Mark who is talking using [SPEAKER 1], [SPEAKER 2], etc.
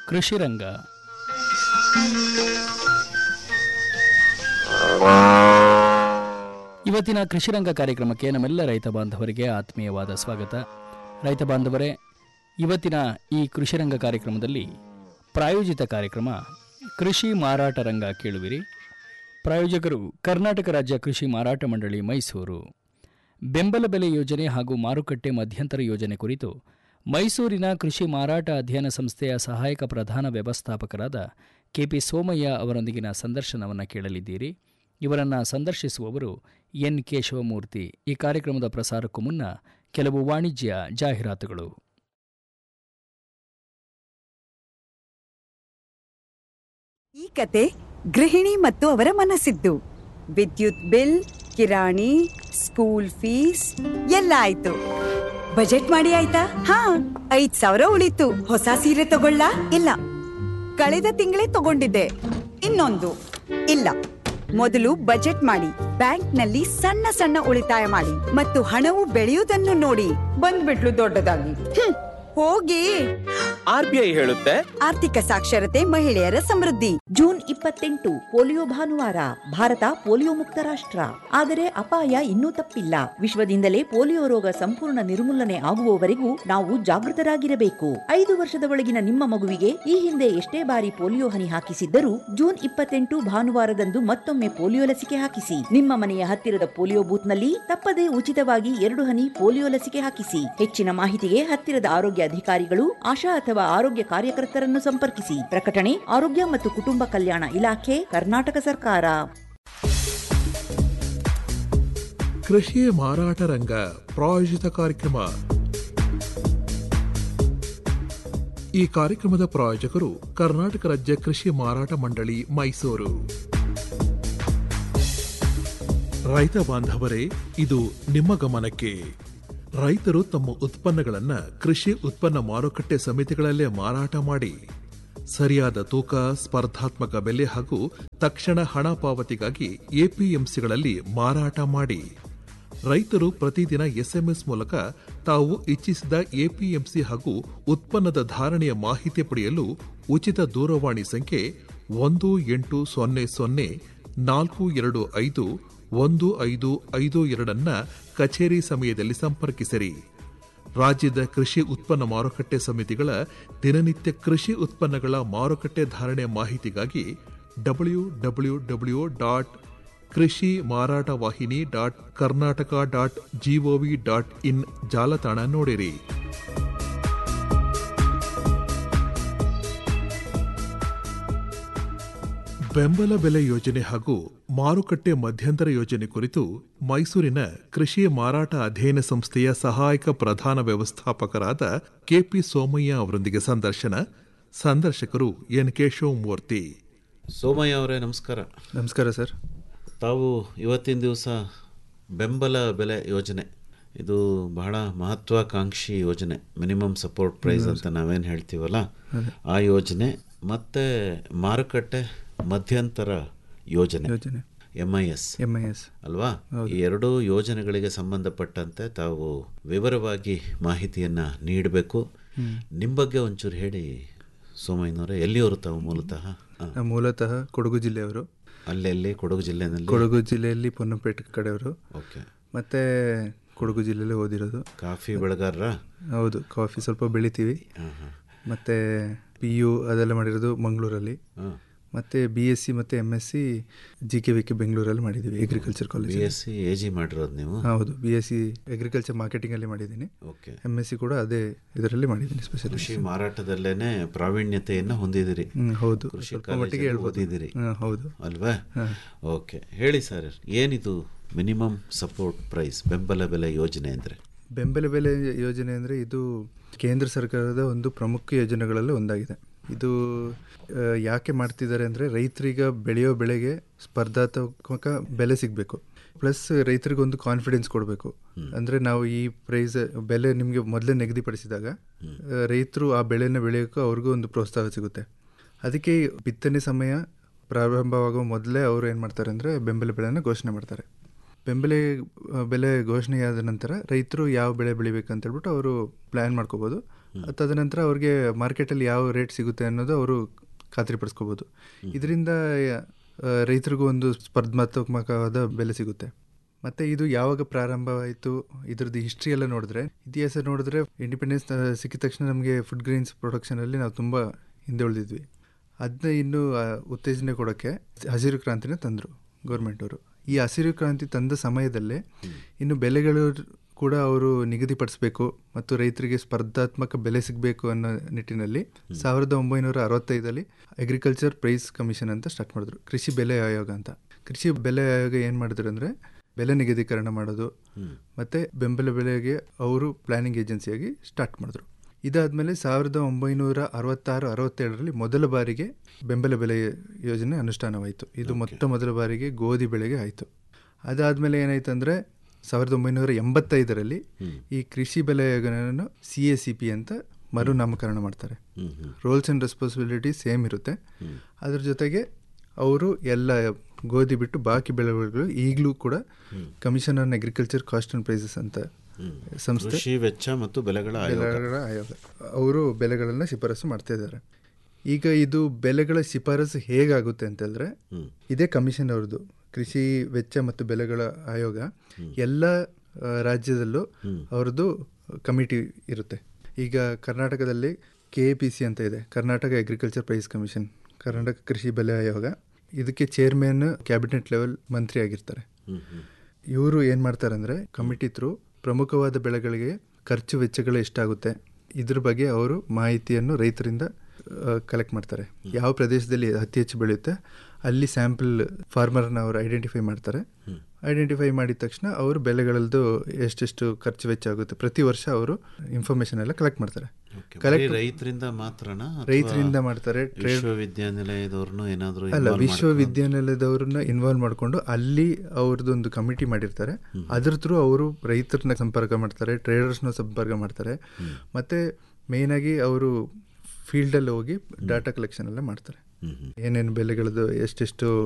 [SPEAKER 1] ಕೃಷಿ ರಂಗ ಇವತ್ತಿನ ಕೃಷಿ ರಂಗ ಕಾರ್ಯಕ್ರಮಕ್ಕೆ ನಮ್ಮೆಲ್ಲ ರೈತ ಬಾಂಧವರಿಗೆ ಆತ್ಮೀಯವಾದ ಸ್ವಾಗತ ರೈತ ಬಾಂಧವರೇ ಇವತ್ತಿನ ಈ ಕೃಷಿ ರಂಗ ಕಾರ್ಯಕ್ರಮದಲ್ಲಿ ಪ್ರಾಯೋಜಿತ ಕಾರ್ಯಕ್ರಮ ಕೃಷಿ ಮಾರಾಟ ರಂಗ ಕೇಳುವಿರಿ ಪ್ರಾಯೋಜಕರು ಕರ್ನಾಟಕ ರಾಜ್ಯ ಕೃಷಿ ಮಾರಾಟ ಮಂಡಳಿ ಮೈಸೂರು ಬೆಂಬಲ ಬೆಲೆ ಯೋಜನೆ ಹಾಗೂ ಮಾರುಕಟ್ಟೆ ಮಧ್ಯಂತರ ಯೋಜನೆ ಕುರಿತು ಮೈಸೂರಿನ ಕೃಷಿ ಮಾರಾಟ ಅಧ್ಯಯನ ಸಂಸ್ಥೆಯ ಸಹಾಯಕ ಪ್ರಧಾನ ವ್ಯವಸ್ಥಾಪಕರಾದ ಕೆಪಿ ಸೋಮಯ್ಯ ಅವರೊಂದಿಗಿನ ಸಂದರ್ಶನವನ್ನು ಕೇಳಲಿದ್ದೀರಿ ಇವರನ್ನು ಸಂದರ್ಶಿಸುವವರು ಎನ್ ಕೆ ಶಿವಮೂರ್ತಿ ಈ ಕಾರ್ಯಕ್ರಮದ ಪ್ರಸಾರಕ್ಕೂ ಮುನ್ನ ಕೆಲವು ವಾಣಿಜ್ಯ ಜಾಹೀರಾತುಗಳು
[SPEAKER 2] ಈ ಕತೆ ಗೃಹಿಣಿ ಮತ್ತು ಅವರ ಮನಸ್ಸಿದ್ದು ವಿದ್ಯುತ್ ಬಿಲ್ ಕಿರಾಣಿ ಸ್ಕೂಲ್ ಫೀಸ್ ಎಲ್ಲ ಆಯ್ತು ಬಜೆಟ್ ಮಾಡಿ ಆಯ್ತಾ ಹಾ ಐದ್ ಸಾವಿರ ಉಳಿತು ಹೊಸ ಸೀರೆ ತಗೊಳ್ಳ ಇಲ್ಲ ಕಳೆದ ತಿಂಗಳೇ ತಗೊಂಡಿದ್ದೆ ಇನ್ನೊಂದು ಇಲ್ಲ ಮೊದಲು ಬಜೆಟ್ ಮಾಡಿ ಬ್ಯಾಂಕ್ನಲ್ಲಿ ಸಣ್ಣ ಸಣ್ಣ ಉಳಿತಾಯ ಮಾಡಿ ಮತ್ತು ಹಣವು ಬೆಳೆಯುವುದನ್ನು ನೋಡಿ ಬಂದ್ಬಿಟ್ಲು ದೊಡ್ಡದಾಗಿ ಹ್ಮ್, ಹೋಗಿ
[SPEAKER 3] ಆರ್ ಬಿ ಐ ಹೇಳುತ್ತೆ
[SPEAKER 2] ಆರ್ಥಿಕ ಸಾಕ್ಷರತೆ ಮಹಿಳೆಯರ ಸಮೃದ್ಧಿ
[SPEAKER 4] ಜೂನ್ ಇಪ್ಪತ್ತೆಂಟು ಪೋಲಿಯೋ ಭಾನುವಾರ ಭಾರತ ಪೋಲಿಯೋ ಮುಕ್ತ ರಾಷ್ಟ್ರ ಆದರೆ ಅಪಾಯ ಇನ್ನೂ ತಪ್ಪಿಲ್ಲ ವಿಶ್ವದಿಂದಲೇ ಪೋಲಿಯೋ ರೋಗ ಸಂಪೂರ್ಣ ನಿರ್ಮೂಲನೆ ಆಗುವವರೆಗೂ ನಾವು ಜಾಗೃತರಾಗಿರಬೇಕು ಐದು ವರ್ಷದ ಒಳಗಿನ ನಿಮ್ಮ ಮಗುವಿಗೆ ಈ ಹಿಂದೆ ಎಷ್ಟೇ ಬಾರಿ ಪೋಲಿಯೋ ಹನಿ ಹಾಕಿಸಿದ್ದರೂ ಜೂನ್ ಇಪ್ಪತ್ತೆಂಟು ಭಾನುವಾರದಂದು ಮತ್ತೊಮ್ಮೆ ಪೋಲಿಯೋ ಲಸಿಕೆ ಹಾಕಿಸಿ ನಿಮ್ಮ ಮನೆಯ ಹತ್ತಿರದ ಪೋಲಿಯೋ ಬೂತ್ನಲ್ಲಿ ತಪ್ಪದೇ ಉಚಿತವಾಗಿ ಎರಡು ಹನಿ ಪೋಲಿಯೋ ಲಸಿಕೆ ಹಾಕಿಸಿ ಹೆಚ್ಚಿನ ಮಾಹಿತಿಗೆ ಹತ್ತಿರದ ಆರೋಗ್ಯ ಅಧಿಕಾರಿಗಳು ಆಶಾ ಅಥವಾ ಆರೋಗ್ಯ ಕಾರ್ಯಕರ್ತರನ್ನು ಸಂಪರ್ಕಿಸಿ ಪ್ರಕಟಣೆ ಆರೋಗ್ಯ ಮತ್ತು ಕುಟುಂಬ ಕಲ್ಯಾಣ ಇಲಾಖೆ ಕರ್ನಾಟಕ ಸರ್ಕಾರ
[SPEAKER 5] ಕೃಷಿ ಮಾರಾಟ ರಂಗ ಪ್ರಾಯೋಜಿತ ಕಾರ್ಯಕ್ರಮ ಈ ಕಾರ್ಯಕ್ರಮದ ಪ್ರಾಯೋಜಕರು ಕರ್ನಾಟಕ ರಾಜ್ಯ ಕೃಷಿ ಮಾರಾಟ ಮಂಡಳಿ ಮೈಸೂರು ರೈತ ಬಾಂಧವರೇ ಇದು ನಿಮ್ಮ ಗಮನಕ್ಕೆ ರೈತರು ತಮ್ಮ ಉತ್ಪನ್ನಗಳನ್ನ ಕೃಷಿ ಉತ್ಪನ್ನ ಮಾರುಕಟ್ಟೆ ಸಮಿತಿಗಳಲ್ಲೇ ಮಾರಾಟ ಮಾಡಿ ಸರಿಯಾದ ತೂಕ ಸ್ಪರ್ಧಾತ್ಮಕ ಬೆಲೆ ಹಾಗೂ ತಕ್ಷಣ ಹಣ ಪಾವತಿಗಾಗಿ ಎಪಿಎಂಸಿಗಳಲ್ಲಿ ಮಾರಾಟ ಮಾಡಿ ರೈತರು ಪ್ರತಿದಿನ ಎಸ್ಎಂಎಸ್ ಮೂಲಕ ತಾವು ಇಚ್ಛಿಸಿದ ಎಪಿಎಂಸಿ ಹಾಗೂ ಉತ್ಪನ್ನದ ಧಾರಣೆಯ ಮಾಹಿತಿ ಪಡೆಯಲು ಉಚಿತ ದೂರವಾಣಿ ಸಂಖ್ಯೆ ಒಂದು ಎಂಟು ಸೊನ್ನೆ ಸೊನ್ನೆ ನಾಲ್ಕು ಎರಡು ಐದು ಒಂದು ಐದು ಐದು ಎರಡನ್ನ ಕಚೇರಿ ಸಮಯದಲ್ಲಿ ಸಂಪರ್ಕಿಸಿರಿ ರಾಜ್ಯದ ಕೃಷಿ ಉತ್ಪನ್ನ ಮಾರುಕಟ್ಟೆ ಸಮಿತಿಗಳ ದಿನನಿತ್ಯ ಕೃಷಿ ಉತ್ಪನ್ನಗಳ ಮಾರುಕಟ್ಟೆ ಧಾರಣೆ ಮಾಹಿತಿಗಾಗಿ W W W dot krishi marata vahini dot Karnataka dot GOV dot in ಜಾಲತಾಣ ನೋಡಿರಿ ಬೆಂಬಲ ಬೆಲೆ ಯೋಜನೆ ಹಾಗೂ ಮಾರುಕಟ್ಟೆ ಮಧ್ಯಂತರ ಯೋಜನೆ ಕುರಿತು ಮೈಸೂರಿನ ಕೃಷಿ ಮಾರಾಟ ಅಧ್ಯಯನ ಸಂಸ್ಥೆಯ ಸಹಾಯಕ ಪ್ರಧಾನ ವ್ಯವಸ್ಥಾಪಕರಾದ ಕೆಪಿ ಸೋಮಯ್ಯ ಅವರೊಂದಿಗೆ ಸಂದರ್ಶನ ಸಂದರ್ಶಕರು ಎನ್ ಕೇಶವಮೂರ್ತಿ
[SPEAKER 6] ಸೋಮಯ್ಯ ಅವರೇ ನಮಸ್ಕಾರ
[SPEAKER 7] ನಮಸ್ಕಾರ ಸರ್
[SPEAKER 6] ತಾವು ಇವತ್ತಿನ ದಿವಸ ಬೆಂಬಲ ಬೆಲೆ ಯೋಜನೆ ಇದು ಬಹಳ ಮಹತ್ವಾಕಾಂಕ್ಷಿ ಯೋಜನೆ ಮಿನಿಮಮ್ ಸಪೋರ್ಟ್ ಪ್ರೈಸ್ ಅಂತ ನಾವೇನು ಹೇಳ್ತೀವಲ್ಲ ಆ ಯೋಜನೆ ಮತ್ತು ಮಾರುಕಟ್ಟೆ ಮಧ್ಯಂತರ ಯೋಜನೆ
[SPEAKER 7] ಯೋಜನೆ
[SPEAKER 6] M I S
[SPEAKER 7] M I S
[SPEAKER 6] ಅಲ್ವಾ ಈ ಎರಡೂ ಯೋಜನೆಗಳಿಗೆ ಸಂಬಂಧಪಟ್ಟಂತೆ ತಾವು ವಿವರವಾಗಿ ಮಾಹಿತಿಯನ್ನು ನೀಡಬೇಕು ನಿಮ್ಮ ಬಗ್ಗೆ ಒಂಚೂರು ಹೇಳಿ ಸೋಮಯ್ಯನವರೇ ಎಲ್ಲಿಯವರು ತಾವು ಮೂಲತಃ ಆ,
[SPEAKER 7] ಮೂಲತಃ ಕೊಡಗು ಜಿಲ್ಲೆಯವರು
[SPEAKER 6] ಅಲ್ಲೆಲ್ಲಿ ಕೊಡಗು ಜಿಲ್ಲೆನಲ್ಲಿ
[SPEAKER 7] ಕೊಡಗು ಜಿಲ್ಲೆಯಲ್ಲಿ ಪೊನ್ನಪೇಟೆ ಕಡೆಯವರು
[SPEAKER 6] ಓಕೆ
[SPEAKER 7] ಮತ್ತೆ ಕೊಡಗು ಜಿಲ್ಲೆಯಲ್ಲೇ ಓದಿರೋದು
[SPEAKER 6] ಕಾಫಿ ಬೆಳೆಗಾರರ
[SPEAKER 7] ಹೌದು ಕಾಫಿ ಸ್ವಲ್ಪ ಬೆಳಿತೀವಿ
[SPEAKER 6] ಹಾಂ ಹಾಂ
[SPEAKER 7] ಮತ್ತೆ ಪಿ ಯು ಅದೆಲ್ಲ ಮಾಡಿರೋದು ಮಂಗಳೂರಲ್ಲಿ
[SPEAKER 6] ಹಾಂ
[SPEAKER 7] ಮತ್ತೆ ಬಿ ಎಸ್ ಸಿ ಮತ್ತೆ M S C G K V K ಬೆಂಗಳೂರಲ್ಲಿ ಮಾಡಿದ್ದೀವಿ agriculture
[SPEAKER 6] B
[SPEAKER 7] college
[SPEAKER 6] S C A G ಮಾಡಿರೋದು ನೀವು
[SPEAKER 7] ಹೌದು ಬಿ ಎಸ್ ಸಿ ಅಗ್ರಿಕಲ್ಚರ್ ಮಾರ್ಕೆಟಿಂಗಲ್ಲಿ ಮಾಡಿದ್ದೀನಿ
[SPEAKER 6] ಓಕೆ
[SPEAKER 7] ಎಮ್ ಎಸ್ ಸಿ ಕೂಡ ಅದೇ ಇದರಲ್ಲಿ ಮಾಡಿದ್ದೀನಿ ಸ್ಪೆಷಲ್
[SPEAKER 6] ಕೃಷಿ ಮಾರಾಟದಲ್ಲೇನೆ ಪ್ರಾವೀಣ್ಯತೆಯನ್ನು ಹೊಂದಿದಿರಿ
[SPEAKER 7] ಹ್ಮ್ ಹೌದು
[SPEAKER 6] ಕೃಷಿ
[SPEAKER 7] ಸ್ವಲ್ಪ
[SPEAKER 6] ಕಾಲೇಜಲ್ಲಿ
[SPEAKER 7] ಮಟ್ಟಿಗೆ ಹೇಳ್ಬೋದು
[SPEAKER 6] ಓದಿದಿರಿ
[SPEAKER 7] ಹಾ, ಹೌದು
[SPEAKER 6] ಅಲ್ವಾ ಓಕೆ ಹೇಳಿ ಸರ್ ಏನಿದು ಮಿನಿಮಮ್ ಸಪೋರ್ಟ್ ಪ್ರೈಸ್ ಬೆಂಬಲ ಬೆಲೆ ಯೋಜನೆ ಅಂದರೆ
[SPEAKER 7] ಬೆಂಬಲ ಬೆಲೆ ಯೋಜನೆ ಅಂದರೆ ಇದು ಕೇಂದ್ರ ಸರ್ಕಾರದ ಒಂದು ಪ್ರಮುಖ ಯೋಜನೆಗಳಲ್ಲಿ ಒಂದಾಗಿದೆ ಇದು ಆ, ಯಾಕೆ ಮಾಡ್ತಿದ್ದಾರೆ ಅಂದರೆ ರೈತರಿಗೆ ಬೆಳೆಯೋ ಬೆಳೆಗೆ ಸ್ಪರ್ಧಾತ್ಮಕ ಬೆಲೆ ಸಿಗಬೇಕು ಪ್ಲಸ್ ರೈತರಿಗೆ ಒಂದು ಕಾನ್ಫಿಡೆನ್ಸ್ ಕೊಡಬೇಕು ಅಂದರೆ ನಾವು ಈ ಪ್ರೈಸ್ ಬೆಲೆ ನಿಮಗೆ ಮೊದಲೇ ನಿಗದಿಪಡಿಸಿದಾಗ ರೈತರು ಆ ಬೆಳೆನ ಬೆಳೆಯೋಕ್ಕೂ ಅವ್ರಿಗೂ ಒಂದು ಪ್ರೋತ್ಸಾಹ ಸಿಗುತ್ತೆ ಅದಕ್ಕೆ ಬಿತ್ತನೆ ಸಮಯ ಪ್ರಾರಂಭವಾಗುವ ಮೊದಲೇ ಅವರು ಏನು ಮಾಡ್ತಾರೆ ಅಂದರೆ ಬೆಂಬಲ ಬೆಳೆನ ಘೋಷಣೆ ಮಾಡ್ತಾರೆ ಬೆಂಬಲ ಆ, ಬೆಲೆ ಘೋಷಣೆಯಾದ ನಂತರ ರೈತರು ಯಾವ ಬೆಳೆ ಬೆಳಿಬೇಕಂತ ಹೇಳ್ಬಿಟ್ಟು ಅವರು ಪ್ಲ್ಯಾನ್ ಮಾಡ್ಕೋಬೋದು ತದನಂತರ ಅವ್ರಿಗೆ ಮಾರ್ಕೆಟಲ್ಲಿ ಯಾವ ರೇಟ್ ಸಿಗುತ್ತೆ ಅನ್ನೋದು ಅವರು ಖಾತ್ರಿಪಡಿಸ್ಕೋಬೋದು ಇದರಿಂದ ರೈತರಿಗೂ ಒಂದು ಸ್ಪರ್ಧಾತ್ಮಕವಾದ ಬೆಲೆ ಸಿಗುತ್ತೆ ಮತ್ತು ಇದು ಯಾವಾಗ ಪ್ರಾರಂಭವಾಯಿತು ಇದ್ರದ್ದು ಹಿಸ್ಟ್ರಿ ಎಲ್ಲ ನೋಡಿದ್ರೆ ಇತಿಹಾಸ ನೋಡಿದ್ರೆ ಇಂಡಿಪೆಂಡೆನ್ಸ್ ಸಿಕ್ಕಿದ ತಕ್ಷಣ ನಮಗೆ ಫುಡ್ ಗ್ರೈನ್ಸ್ ಪ್ರೊಡಕ್ಷನಲ್ಲಿ ನಾವು ತುಂಬ ಹಿಂದೆ ಉಳಿದಿದ್ವಿ ಅದನ್ನ ಇನ್ನೂ ಆ, ಉತ್ತೇಜನ ಕೊಡೋಕ್ಕೆ ಹಸಿರು ಕ್ರಾಂತಿನ ತಂದರು ಗೌರ್ಮೆಂಟವರು ಈ ಹಸಿರು ಕ್ರಾಂತಿ ತಂದ ಸಮಯದಲ್ಲೇ ಇನ್ನು ಬೆಲೆಗಳು ಕೂಡ ಅವರು ನಿಗದಿಪಡಿಸಬೇಕು ಮತ್ತು ರೈತರಿಗೆ ಸ್ಪರ್ಧಾತ್ಮಕ ಬೆಲೆ ಸಿಗಬೇಕು ಅನ್ನೋ ನಿಟ್ಟಿನಲ್ಲಿ ಸಾವಿರದ ಒಂಬೈನೂರ ಅರವತ್ತೈದಲ್ಲಿ ಅಗ್ರಿಕಲ್ಚರ್ ಪ್ರೈಸ್ ಕಮಿಷನ್ ಅಂತ ಸ್ಟಾರ್ಟ್ ಮಾಡಿದ್ರು ಕೃಷಿ ಬೆಲೆ ಆಯೋಗ ಅಂತ ಕೃಷಿ ಬೆಲೆ ಆಯೋಗ ಏನು ಮಾಡಿದ್ರು ಅಂದರೆ ಬೆಲೆ ನಿಗದೀಕರಣ ಮಾಡೋದು ಮತ್ತು ಬೆಂಬಲ ಬೆಲೆಗೆ ಅವರು ಪ್ಲಾನಿಂಗ್ ಏಜೆನ್ಸಿಯಾಗಿ ಸ್ಟಾರ್ಟ್ ಮಾಡಿದ್ರು ಇದಾದಮೇಲೆ ಸಾವಿರದ ಒಂಬೈನೂರ ಅರವತ್ತಾರು ಅರವತ್ತೇಳರಲ್ಲಿ ಮೊದಲ ಬಾರಿಗೆ ಬೆಂಬಲ ಬೆಲೆ ಯೋಜನೆ ಅನುಷ್ಠಾನವಾಯಿತು ಇದು ಮೊತ್ತ ಮೊದಲ ಬಾರಿಗೆ ಗೋಧಿ ಬೆಳೆಗೆ ಆಯಿತು ಅದಾದಮೇಲೆ ಏನಾಯ್ತು ಅಂದರೆ ಸಾವಿರದ ಒಂಬೈನೂರ ಎಂಬತ್ತೈದರಲ್ಲಿ ಈ ಕೃಷಿ ಬೆಲೆ ಯೋಜನೆಯನ್ನು ಸಿ ಎ ಸಿ ಪಿ ಅಂತ ಮರುನಾಮಕರಣ ಮಾಡ್ತಾರೆ ರೋಲ್ಸ್ ಆ್ಯಂಡ್ ರೆಸ್ಪಾನ್ಸಿಬಿಲಿಟಿ ಸೇಮ್ ಇರುತ್ತೆ ಅದ್ರ ಜೊತೆಗೆ ಅವರು ಎಲ್ಲ ಗೋಧಿ ಬಿಟ್ಟು ಬಾಕಿ ಬೆಳೆಗಳು ಈಗಲೂ ಕೂಡ commission on agriculture cost and prices ಅಂತ ಸಂಸ್ಥೆ
[SPEAKER 6] ಕೃಷಿ ವೆಚ್ಚ ಮತ್ತು ಬೆಲೆಗಳ ಆಯೋಗ
[SPEAKER 7] ಬೆಲೆಗಳ ಆಯೋಗ ಅವರು ಬೆಲೆಗಳನ್ನು ಶಿಫಾರಸು ಮಾಡ್ತಾ ಇದ್ದಾರೆ ಈಗ ಇದು ಬೆಲೆಗಳ ಶಿಫಾರಸು ಹೇಗಾಗುತ್ತೆ ಅಂತಂದರೆ ಇದೇ ಕಮಿಷನ್ ಅವ್ರದ್ದು ಕೃಷಿ ವೆಚ್ಚ ಮತ್ತು ಬೆಲೆಗಳ ಆಯೋಗ ಎಲ್ಲ ಆ, ರಾಜ್ಯದಲ್ಲೂ ಅವ್ರದ್ದು ಕಮಿಟಿ ಇರುತ್ತೆ ಈಗ ಕರ್ನಾಟಕದಲ್ಲಿ ಕೆ ಎ ಪಿ ಸಿ ಅಂತ ಇದೆ Karnataka agriculture price commission Karnataka ಕೃಷಿ ಬೆಲೆ ಆಯೋಗ ಇದಕ್ಕೆ ಚೇರ್ಮನ್ ಕ್ಯಾಬಿನೆಟ್ ಲೆವೆಲ್ ಮಂತ್ರಿ ಆಗಿರ್ತಾರೆ ಇವರು ಏನು ಮಾಡ್ತಾರೆ ಅಂದರೆ ಕಮಿಟಿ ಥ್ರೂ ಪ್ರಮುಖವಾದ ಬೆಳೆಗಳಿಗೆ ಖರ್ಚು ವೆಚ್ಚಗಳು ಎಷ್ಟಾಗುತ್ತೆ ಇದ್ರ ಬಗ್ಗೆ ಅವರು ಮಾಹಿತಿಯನ್ನು ರೈತರಿಂದ ಕಲೆಕ್ಟ್ ಮಾಡ್ತಾರೆ ಯಾವ ಪ್ರದೇಶದಲ್ಲಿ ಅತಿ ಹೆಚ್ಚು ಬೆಳೆಯುತ್ತೆ ಅಲ್ಲಿ ಸ್ಯಾಂಪಲ್ ಫಾರ್ಮರ್ನ ಅವರು ಐಡೆಂಟಿಫೈ ಮಾಡ್ತಾರೆ ಐಡೆಂಟಿಫೈ ಮಾಡಿದ ತಕ್ಷಣ ಅವರು ಬೆಳೆಗಳದ್ದು ಎಷ್ಟೆಷ್ಟು ಖರ್ಚು ವೆಚ್ಚ ಆಗುತ್ತೆ ಪ್ರತಿ ವರ್ಷ ಅವರು ಇನ್ಫಾರ್ಮೇಶನ್ ಎಲ್ಲ ಕಲೆಕ್ಟ್ ಮಾಡ್ತಾರೆ
[SPEAKER 6] ಬರೀ
[SPEAKER 7] ಕಲೆಕ್ಟ್
[SPEAKER 6] ರೈತರಿಂದ ಮಾತ್ರನಾ ಅಥವಾ
[SPEAKER 7] ರೈತರಿಂದ ಮಾಡ್ತಾರೆ ಟ್ರೇಡ್
[SPEAKER 6] ವಿಶ್ವವಿದ್ಯಾನಿಲಯದವ್ರನ್ನು ಏನಾದರೂ
[SPEAKER 7] ಅಲ್ಲ ವಿಶ್ವವಿದ್ಯಾನಿಲಯದವ್ರನ್ನ ಇನ್ವಾಲ್ವ್ ಮಾಡಿಕೊಂಡು ಅಲ್ಲಿ ಅವ್ರದ್ದು ಒಂದು ಕಮಿಟಿ ಮಾಡಿರ್ತಾರೆ ಅದ್ರ ಥ್ರೂ ಅವರು ರೈತರನ್ನ ಸಂಪರ್ಕ ಮಾಡ್ತಾರೆ ಟ್ರೇಡರ್ಸ್ನ ಸಂಪರ್ಕ ಮಾಡ್ತಾರೆ ಮತ್ತೆ ಮೇನ್ ಆಗಿ ಅವರು ಫೀಲ್ಡಲ್ಲಿ ಹೋಗಿ ಡಾಟಾ ಕಲೆಕ್ಷನ್ ಎಲ್ಲ ಮಾಡ್ತಾರೆ ಏನೇನು ಬೆಲೆಗಳದ್ದು ಎಷ್ಟೆಷ್ಟು